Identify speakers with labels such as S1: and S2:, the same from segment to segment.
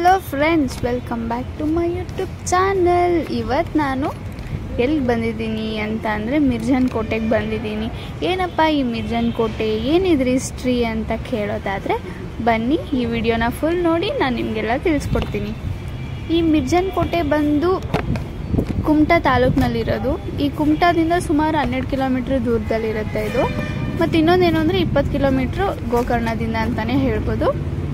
S1: hello friends welcome back to my YouTube channel ಇವತ್ತು ನಾನು ಎಲ್ಲಿ ಬಂದಿದ್ದೀನಿ ಅಂತ ಅಂದರೆ ಮಿರ್ಜಾನ್ ಕೋಟೆಗೆ ಬಂದಿದ್ದೀನಿ ಏನಪ್ಪ ಈ ಮಿರ್ಜಾನ್ ಕೋಟೆ ಏನಿದ್ರ ಹಿಸ್ಟ್ರಿ ಅಂತ ಕೇಳೋದಾದರೆ ಬನ್ನಿ ಈ ವಿಡಿಯೋನ ಫುಲ್ ನೋಡಿ ನಾನು ನಿಮಗೆಲ್ಲ ತಿಳಿಸ್ಕೊಡ್ತೀನಿ ಈ ಮಿರ್ಜಾನ್ ಕೋಟೆ ಬಂದು ಕುಮಟಾ ತಾಲೂಕಿನಲ್ಲಿರೋದು ಈ ಕುಮಟಾದಿಂದ ಸುಮಾರು ಹನ್ನೆರಡು ಕಿಲೋಮೀಟ್ರ್ ದೂರದಲ್ಲಿರುತ್ತೆ ಇದು ಮತ್ತು ಇನ್ನೊಂದೇನು ಅಂದರೆ ಇಪ್ಪತ್ತು ಕಿಲೋಮೀಟ್ರು ಗೋಕರ್ಣದಿಂದ ಅಂತಲೇ ಹೇಳ್ಬೋದು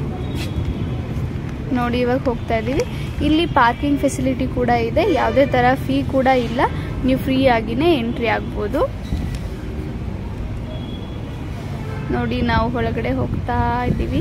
S1: ನೋಡಿ ಇವಾಗ ಹೋಗ್ತಾ ಇದ್ದೀವಿ ಇಲ್ಲಿ ಪಾರ್ಕಿಂಗ್ ಫೆಸಿಲಿಟಿ ಕೂಡ ಇದೆ ಯಾವುದೇ ಥರ ಫೀ ಕೂಡ ಇಲ್ಲ ನೀವು ಫ್ರೀ ಆಗಿನೇ ಎಂಟ್ರಿ ಆಗ್ಬೋದು ನೋಡಿ ನಾವು ಒಳಗಡೆ ಹೋಗ್ತಾ ಇದ್ದೀವಿ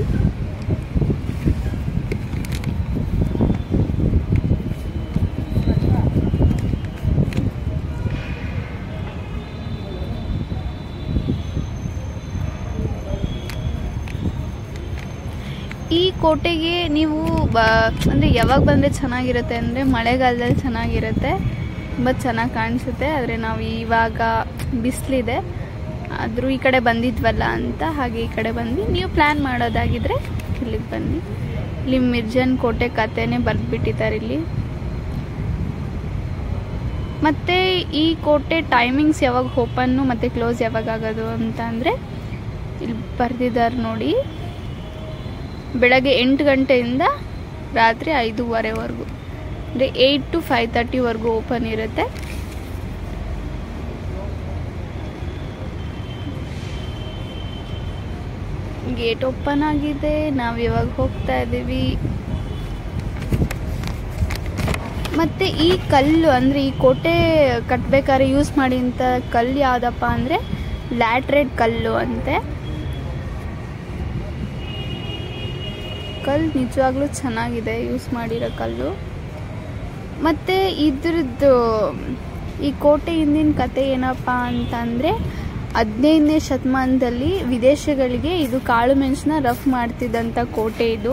S1: ಈ ಕೋಟೆಗೆ ನೀವು ಬ ಅಂದರೆ ಯಾವಾಗ ಬಂದರೆ ಚೆನ್ನಾಗಿರುತ್ತೆ ಅಂದರೆ ಮಳೆಗಾಲದಲ್ಲಿ ಚೆನ್ನಾಗಿರುತ್ತೆ ತುಂಬ ಚೆನ್ನಾಗಿ ಕಾಣಿಸುತ್ತೆ ಆದರೆ ನಾವು ಇವಾಗ ಬಿಸಿಲಿದೆ ಆದರೂ ಈ ಕಡೆ ಬಂದಿದ್ವಲ್ಲ ಅಂತ ಹಾಗೆ ಈ ಕಡೆ ಬಂದು ನೀವು ಪ್ಲ್ಯಾನ್ ಮಾಡೋದಾಗಿದ್ರೆ ಇಲ್ಲಿಗೆ ಬನ್ನಿ ಇಲ್ಲಿ ಮಿರ್ಜನ್ ಕೋಟೆ ಕಥೆನೇ ಬರೆದ್ಬಿಟ್ಟಿದ್ದಾರೆ ಇಲ್ಲಿ ಮತ್ತು ಈ ಕೋಟೆ ಟೈಮಿಂಗ್ಸ್ ಯಾವಾಗ ಓಪನ್ನು ಮತ್ತು ಕ್ಲೋಸ್ ಯಾವಾಗ ಆಗೋದು ಅಂತ ಅಂದರೆ ಇಲ್ಲಿ ಬರೆದಿದ್ದಾರೆ ನೋಡಿ ಬೆಳಗ್ಗೆ ಎಂಟು ಗಂಟೆಯಿಂದ ರಾತ್ರಿ ಐದೂವರೆವರೆಗೂ ಅಂದರೆ ಏಯ್ಟ್ ಟು ಫೈವ್ ತರ್ಟಿವರೆಗೂ ಓಪನ್ ಇರುತ್ತೆ ಗೇಟ್ ಓಪನ್ ಆಗಿದೆ ನಾವು ಇವಾಗ ಹೋಗ್ತಾ ಇದ್ದೀವಿ ಮತ್ತು ಈ ಕಲ್ಲು ಅಂದರೆ ಈ ಕೋಟೆ ಕಟ್ಟಬೇಕಾದ್ರೆ ಯೂಸ್ ಮಾಡಿದಂಥ ಕಲ್ಲು ಯಾವುದಪ್ಪ ಅಂದರೆ ಲ್ಯಾಟ್ರೇಟ್ ಕಲ್ಲು ಅಂತೆ ಕಲ್ಲು ನಿಜವಾಗ್ಲೂ ಚೆನ್ನಾಗಿದೆ ಯೂಸ್ ಮಾಡಿರೋ ಕಲ್ಲು ಮತ್ತು ಇದ್ರದ್ದು ಈ ಕೋಟೆ ಹಿಂದಿನ ಕತೆ ಏನಪ್ಪ ಅಂತಂದರೆ ಹದಿನೈದನೇ ಶತಮಾನದಲ್ಲಿ ವಿದೇಶಗಳಿಗೆ ಇದು ಕಾಳು ಮೆಣಸನ್ನ ರಫ್ ಮಾಡ್ತಿದ್ದಂಥ ಕೋಟೆ ಇದು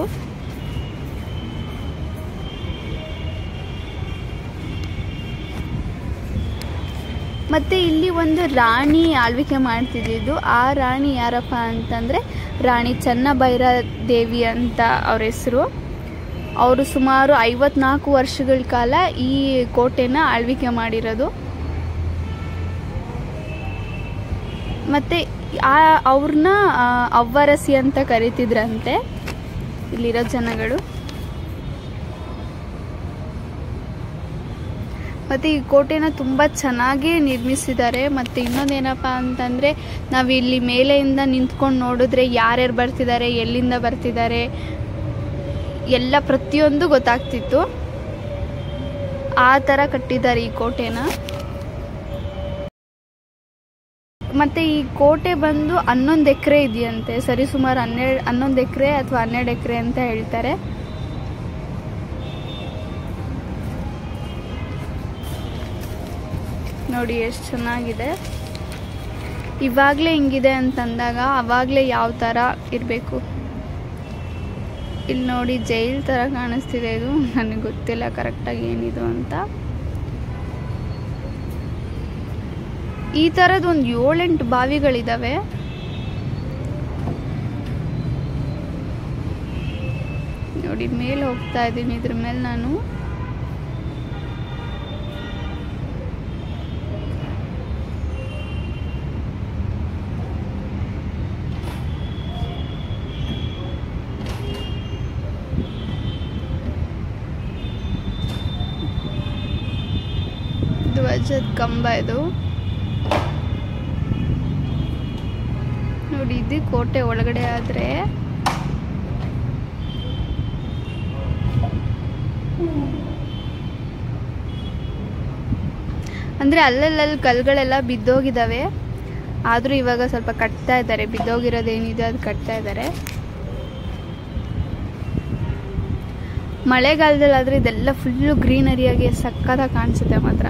S1: ಮತ್ತು ಇಲ್ಲಿ ಒಂದು ರಾಣಿ ಆಳ್ವಿಕೆ ಮಾಡ್ತಿದ್ದಿದ್ದು ಆ ರಾಣಿ ಯಾರಪ್ಪ ಅಂತಂದರೆ ರಾಣಿ ಚನ್ನಭೈರ ದೇವಿ ಅಂತ ಅವ್ರ ಹೆಸರು ಅವರು ಸುಮಾರು ಐವತ್ನಾಲ್ಕು ವರ್ಷಗಳ ಕಾಲ ಈ ಕೋಟೆನ ಆಳ್ವಿಕೆ ಮಾಡಿರೋದು ಮತ್ತು ಆ ಅವ್ರನ್ನ ಅವ್ವರಸಿ ಅಂತ ಕರಿತಿದ್ರಂತೆ ಇಲ್ಲಿರೋ ಜನಗಳು ಮತ್ತು ಈ ಕೋಟೆನ ತುಂಬ ಚೆನ್ನಾಗಿ ನಿರ್ಮಿಸಿದ್ದಾರೆ ಮತ್ತು ಇನ್ನೊಂದೇನಪ್ಪ ಅಂತಂದರೆ ನಾವು ಇಲ್ಲಿ ಮೇಲೆಯಿಂದ ನಿಂತ್ಕೊಂಡು ನೋಡಿದ್ರೆ ಯಾರ್ಯಾರು ಬರ್ತಿದ್ದಾರೆ ಎಲ್ಲಿಂದ ಬರ್ತಿದ್ದಾರೆ ಎಲ್ಲ ಪ್ರತಿಯೊಂದು ಗೊತ್ತಾಗ್ತಿತ್ತು ಆ ಥರ ಕಟ್ಟಿದ್ದಾರೆ ಈ ಕೋಟೆನ ಮತ್ತು ಈ ಕೋಟೆ ಬಂದು ಹನ್ನೊಂದು ಎಕರೆ ಇದೆಯಂತೆ ಸರಿ ಸುಮಾರು ಹನ್ನೆರಡು ಹನ್ನೊಂದು ಎಕರೆ ಅಥವಾ ಹನ್ನೆರಡು ಎಕರೆ ಅಂತ ಹೇಳ್ತಾರೆ ನೋಡಿ ಎಷ್ಟು ಚೆನ್ನಾಗಿದೆ ಇವಾಗಲೇ ಹಿಂಗಿದೆ ಅಂತಂದಾಗ ಅವಾಗಲೇ ಯಾವ ಥರ ಇರಬೇಕು ಇಲ್ಲಿ ನೋಡಿ ಜೈಲ್ ಥರ ಕಾಣಿಸ್ತಿದೆ ಇದು ನನಗೆ ಗೊತ್ತಿಲ್ಲ ಕರೆಕ್ಟಾಗಿ ಏನಿದು ಅಂತ ಈ ಥರದ್ದು ಒಂದು ಏಳೆಂಟು ಬಾವಿಗಳಿದ್ದಾವೆ ನೋಡಿ ಮೇಲೆ ಹೋಗ್ತಾ ಇದ್ದೀನಿ ಇದ್ರ ಮೇಲೆ ನಾನು ಧ್ವಜದ ಕಂಬ ಇದು ನೋಡಿ ಇದು ಕೋಟೆ ಒಳಗಡೆ ಆದರೆ ಅಂದರೆ ಅಲ್ಲಲ್ಲಲ್ಲಿ ಕಲ್ಗಳೆಲ್ಲ ಬಿದ್ದೋಗಿದ್ದಾವೆ ಆದರೂ ಇವಾಗ ಸ್ವಲ್ಪ ಕಟ್ತಾ ಇದ್ದಾರೆ ಬಿದ್ದೋಗಿರೋದೇನಿದೆ ಅದು ಕಟ್ತಾ ಇದ್ದಾರೆ ಮಳೆಗಾಲದಲ್ಲಿ ಆದರೆ ಇದೆಲ್ಲ ಫುಲ್ಲು ಗ್ರೀನರಿಯಾಗಿ ಸಕ್ಕತ್ತಾಗಿ ಕಾಣಿಸುತ್ತೆ ಮಾತ್ರ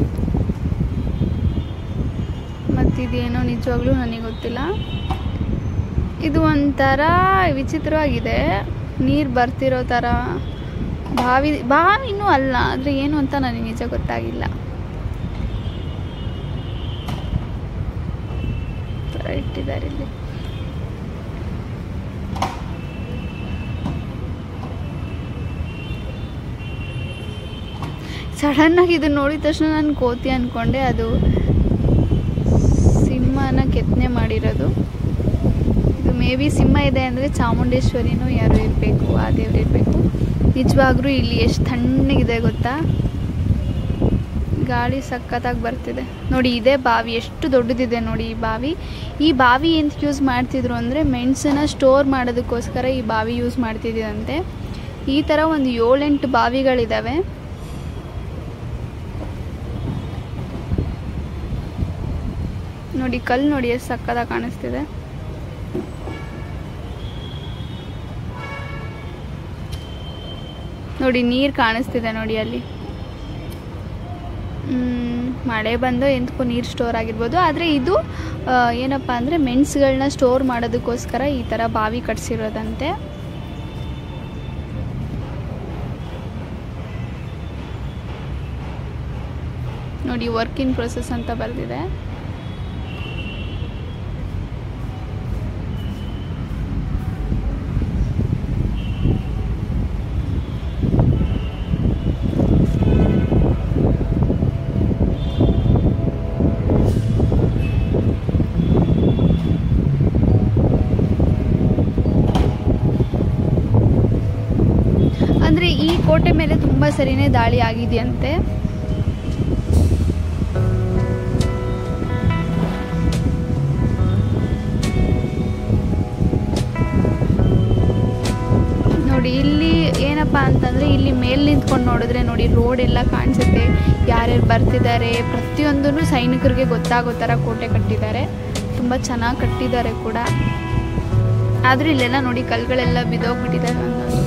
S1: ಮತ್ತಿದೇನೋ ನಿಜವಾಗ್ಲೂ ನನಗೆ ಗೊತ್ತಿಲ್ಲ ಇದು ಒಂಥರ ವಿಚಿತ್ರವಾಗಿದೆ ನೀರು ಬರ್ತಿರೋ ಥರ ಬಾವಿ ಬಾವಿನೂ ಅಲ್ಲ ಆದರೆ ಏನು ಅಂತ ನನಗೆ ನಿಜ ಗೊತ್ತಾಗಿಲ್ಲ ಥರ ಇಟ್ಟಿದ್ದಾರೆ ಇಲ್ಲಿ ಸಡನ್ನಾಗಿ ಇದು ನೋಡಿದ ತಕ್ಷಣ ನಾನು ಕೋತಿ ಅಂದ್ಕೊಂಡೆ ಅದು ಸಿಂಹನ ಕೆತ್ತನೆ ಮಾಡಿರೋದು ಇದು ಮೇ ಬಿ ಸಿಂಹ ಇದೆ ಅಂದರೆ ಚಾಮುಂಡೇಶ್ವರಿನೂ ಯಾರು ಇರಬೇಕು ಆ ದೇವ್ರು ಇರಬೇಕು ನಿಜವಾಗ್ಲೂ ಇಲ್ಲಿ ಎಷ್ಟು ತಣ್ಣಗಿದೆ ಗೊತ್ತಾ ಗಾಳಿ ಸಖತ್ತಾಗಿ ಬರ್ತಿದೆ ನೋಡಿ ಇದೇ ಬಾವಿ ಎಷ್ಟು ದೊಡ್ಡದಿದೆ ನೋಡಿ ಈ ಬಾವಿ ಈ ಬಾವಿ ಎಂತ ಯೂಸ್ ಮಾಡ್ತಿದ್ರು ಅಂದರೆ ಮೆಣಸನ್ನ ಸ್ಟೋರ್ ಮಾಡೋದಕ್ಕೋಸ್ಕರ ಈ ಬಾವಿ ಯೂಸ್ ಮಾಡ್ತಿದ್ದಂತೆ ಈ ಥರ ಒಂದು ಏಳೆಂಟು ಬಾವಿಗಳಿದ್ದಾವೆ ನೋಡಿ ಕಲ್ಲು ನೋಡಿ ಎಷ್ಟು ಸಕ್ಕದಾಗಿ ಕಾಣಿಸ್ತಿದೆ ನೋಡಿ ನೀರು ಕಾಣಿಸ್ತಿದೆ ನೋಡಿ ಅಲ್ಲಿ ಮ್, ಮಳೆ ಬಂದು ಎಂತಕ್ಕೂ ನೀರು ಸ್ಟೋರ್ ಆಗಿರ್ಬೋದು ಆದರೆ ಇದು ಆ, ಏನಪ್ಪ ಅಂದರೆ ಮೆಣಸುಗಳನ್ನ ಸ್ಟೋರ್ ಮಾಡೋದಕ್ಕೋಸ್ಕರ ಈ ಥರ ಬಾವಿ ಕಟ್ಸಿರೋದಂತೆ ನೋಡಿ ವರ್ಕ್ ಇನ್ ಪ್ರೊಸೆಸ್ ಅಂತ ಬರೆದಿದೆ ಅಂದರೆ ಈ ಕೋಟೆ ಮೇಲೆ ತುಂಬ ಸರಿನೇ ದಾಳಿ ಆಗಿದೆಯಂತೆ ನೋಡಿ ಇಲ್ಲಿ ಏನಪ್ಪ ಅಂತಂದರೆ ಇಲ್ಲಿ ಮೇಲೆ ನಿಂತ್ಕೊಂಡು ನೋಡಿದ್ರೆ ನೋಡಿ ರೋಡ್ ಎಲ್ಲ ಕಾಣಿಸುತ್ತೆ ಯಾರ್ಯಾರು ಬರ್ತಿದ್ದಾರೆ ಪ್ರತಿಯೊಂದೂ ಸೈನಿಕರಿಗೆ ಗೊತ್ತಾಗೋ ಥರ ಕೋಟೆ ಕಟ್ಟಿದ್ದಾರೆ ತುಂಬ ಚೆನ್ನಾಗಿ ಕಟ್ಟಿದ್ದಾರೆ ಕೂಡ ಆದರೂ ಇಲ್ಲೆಲ್ಲ ನೋಡಿ ಕಲ್ಗಳೆಲ್ಲ ಬಿದ್ದೋಗ್ಬಿಟ್ಟಿದ್ದಾವೆ ಒಂದೊಂದು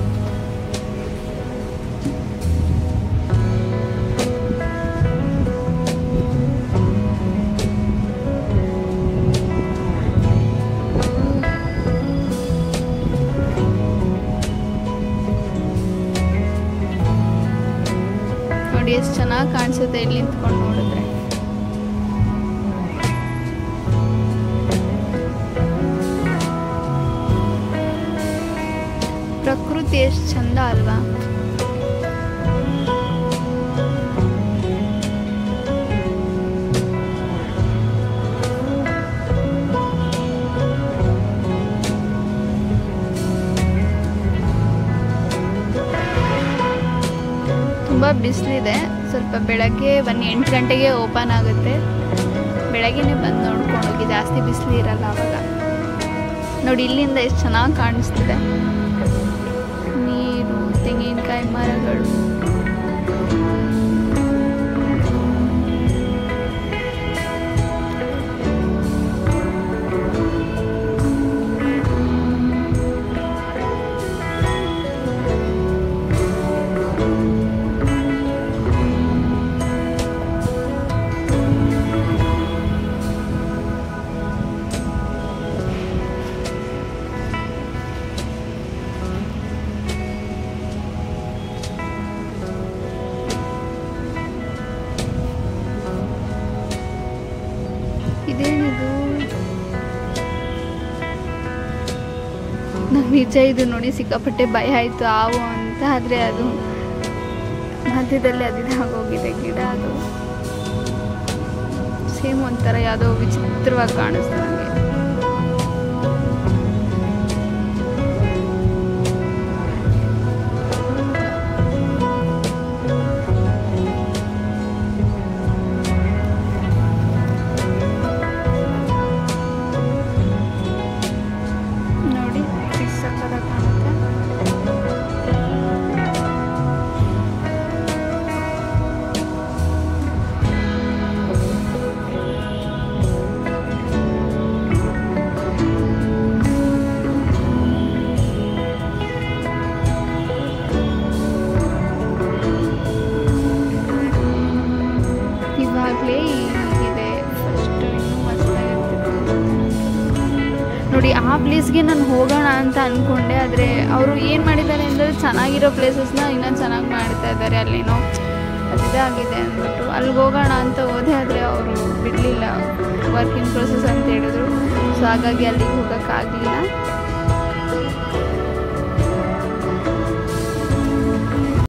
S1: ನೋಡಿ ಎಷ್ಟು ಚೆನ್ನಾಗಿ ಕಾಣಿಸುತ್ತೆ ಇಲ್ಲಿ ನಿಂತ್ಕೊಂಡು ನೋಡಿದ್ರೆ ಪ್ರಕೃತಿ ಎಷ್ಟು ಚಂದ ಅಲ್ವಾ ತುಂಬ ಬಿಸಿಲಿದೆ ಸ್ವಲ್ಪ ಬೆಳಗ್ಗೆ ಒಂದು ಎಂಟು ಗಂಟೆಗೆ ಓಪನ್ ಆಗುತ್ತೆ ಬೆಳಗ್ಗೆನೇ ಬಂದು ನೋಡ್ಕೊಂಡು ಹೋಗಿ ಜಾಸ್ತಿ ಬಿಸಿಲು ಇರಲ್ಲ ಅವಾಗ ನೋಡಿ ಇಲ್ಲಿಂದ ಎಷ್ಟು ಚೆನ್ನಾಗಿ ಕಾಣಿಸ್ತಿದೆ ನೀರು ತೆಂಗಿನಕಾಯಿ ಮರಗಳು ಇದೇನಿದು ನಂಗೆ ನಿಜ ಇದು ನೋಡಿ ಸಿಕ್ಕಾಪಟ್ಟೆ ಭಯ ಆಯಿತು ಆವು ಅಂತ ಆದರೆ ಅದು ಮಧ್ಯದಲ್ಲಿ ಅದಿದಾಗೋಗಿದೆ ಗಿಡ ಅದು ಸೇಮ್ ಒಂಥರ ಯಾವುದೋ ವಿಚಿತ್ರವಾಗಿ ಕಾಣಿಸ್ತು ನನಗೆ ನೋಡಿ ಎಷ್ಟು ಸಕ್ಕತ್ತಾಗಿ ಕಾಣುತ್ತೆ ಇವಾಗಲೇ ಇದೆ ಫಸ್ಟ್ ಇನ್ನೂ ಮಸ್ತಾಗಿರ್ತಿತ್ತು ನೋಡಿ ಆ ಪ್ಲೇಸ್ಗೆ ನಾನು ಹೋಗೋಣ ಅಂತ ಅಂದ್ಕೊಂಡೆ ಆದರೆ ಅವರು ಏನು ಮಾಡಿದ್ದಾರೆ ಅಂದರೆ ಚೆನ್ನಾಗಿರೋ ಪ್ಲೇಸಸ್ನ ಇನ್ನೂ ಚೆನ್ನಾಗಿ ಮಾಡ್ತಾ ಇದ್ದಾರೆ ಅಲ್ಲೇನೋ ಅದಿದಾಗಿದೆ ಅಂದ್ಬಿಟ್ಟು ಅಲ್ಲಿಗೆ ಹೋಗೋಣ ಅಂತ ಹೋದೆ ಆದರೆ ಅವರು ಬಿಡಲಿಲ್ಲ ವರ್ಕಿಂಗ್ ಪ್ರೊಸೆಸ್ ಅಂತ ಹೇಳಿದ್ರು ಸೊ ಹಾಗಾಗಿ ಅಲ್ಲಿಗೆ ಹೋಗೋಕ್ಕಾಗಲಿಲ್ಲ